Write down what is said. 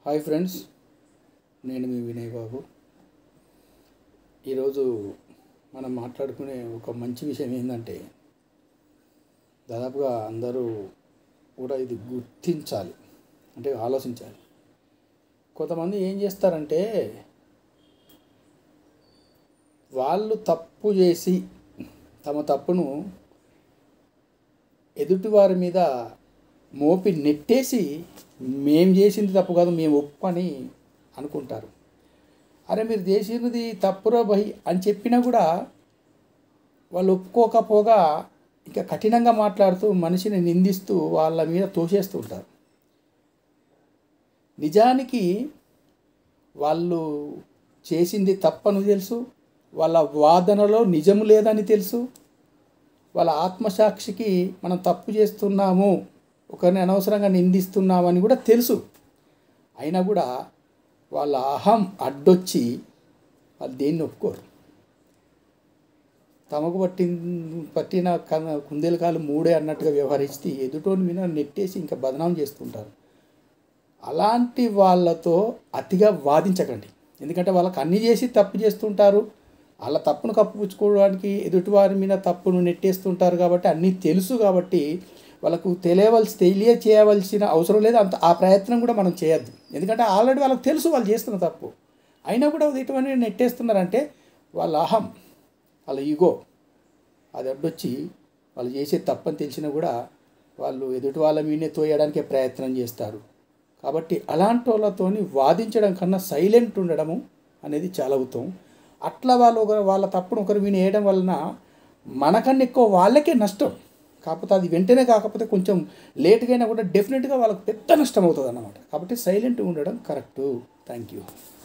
hi friends నేను మీ వినయ్ బాబు ఈరోజు మనం మాట్లాడుకునే ఒక మంచి విషయం ఏంటంటే దాదాపుగా అందరూ కూడా ఇది గుర్తించాలి అంటే ఆలోచించాలి కొంతమంది ఏం చేస్తారంటే వాళ్ళు తప్పు చేసి తమ తప్పును ఎదుటివారి మీద మోపి నెట్టేసి మేం చేసింది తప్పు కాదు మేము ఒప్పు అని అనుకుంటారు అరే మీరు చేసినది తప్పురా భయ్ అని చెప్పినా కూడా వాళ్ళు ఒప్పుకోకపోగా ఇంకా కఠినంగా మాట్లాడుతూ మనిషిని నిందిస్తూ వాళ్ళ మీద తోసేస్తూ ఉంటారు నిజానికి వాళ్ళు చేసింది తప్పని తెలుసు వాళ్ళ వాదనలో నిజం లేదని తెలుసు వాళ్ళ ఆత్మసాక్షికి మనం తప్పు చేస్తున్నాము ఒకరిని అనవసరంగా నిందిస్తున్నామని కూడా తెలుసు అయినా కూడా వాళ్ళ అహం అడ్డొచ్చి వాళ్ళు దేన్ని ఒప్పుకోరు తమకు పట్టిన పట్టిన క- కుందేలకాలు మూడే అన్నట్టుగా వ్యవహరిస్తే ఎదుటోని మీద నెట్టేసి ఇంకా బదనాం చేస్తుంటారు అలాంటి వాళ్ళతో అతిగా వాదించకండి ఎందుకంటే వాళ్ళకి అన్ని చేసి తప్పు చేస్తుంటారు వాళ్ళ తప్పును కప్పుపుచ్చుకోవడానికి ఎదుటివారి మీద తప్పును నెట్టేస్తుంటారు కాబట్టి అన్నీ తెలుసు కాబట్టి వాళ్ళకు తెలియవలసి తెలియచేయవలసిన అవసరం లేదు అంత ఆ ప్రయత్నం కూడా మనం చేయొద్దు ఎందుకంటే ఆల్రెడీ వాళ్ళకి తెలుసు వాళ్ళు చేస్తున్న తప్పు అయినా కూడా ఇటువంటి నెట్టేస్తున్నారంటే వాళ్ళ అహం వాళ్ళ ఈగో అది అడ్డొచ్చి వాళ్ళు చేసే తప్పని తెలిసినా కూడా వాళ్ళు ఎదుటి వాళ్ళ మీదనే తోయడానికే ప్రయత్నం చేస్తారు కాబట్టి అలాంటి వాళ్ళతోని వాదించడం కన్నా సైలెంట్ ఉండడము అనేది చాలా ఉత్తమం అట్లా వాళ్ళు ఒక వాళ్ళ తప్పును ఒకరు విని వేయడం వలన మనకన్నా ఎక్కువ వాళ్ళకే నష్టం కాకపోతే అది వెంటనే కాకపోతే కొంచెం లేట్గా అయినా కూడా డెఫినెట్గా వాళ్ళకి పెద్ద నష్టం అవుతుంది అన్నమాట కాబట్టి సైలెంట్ ఉండడం కరెక్టు థ్యాంక్ యూ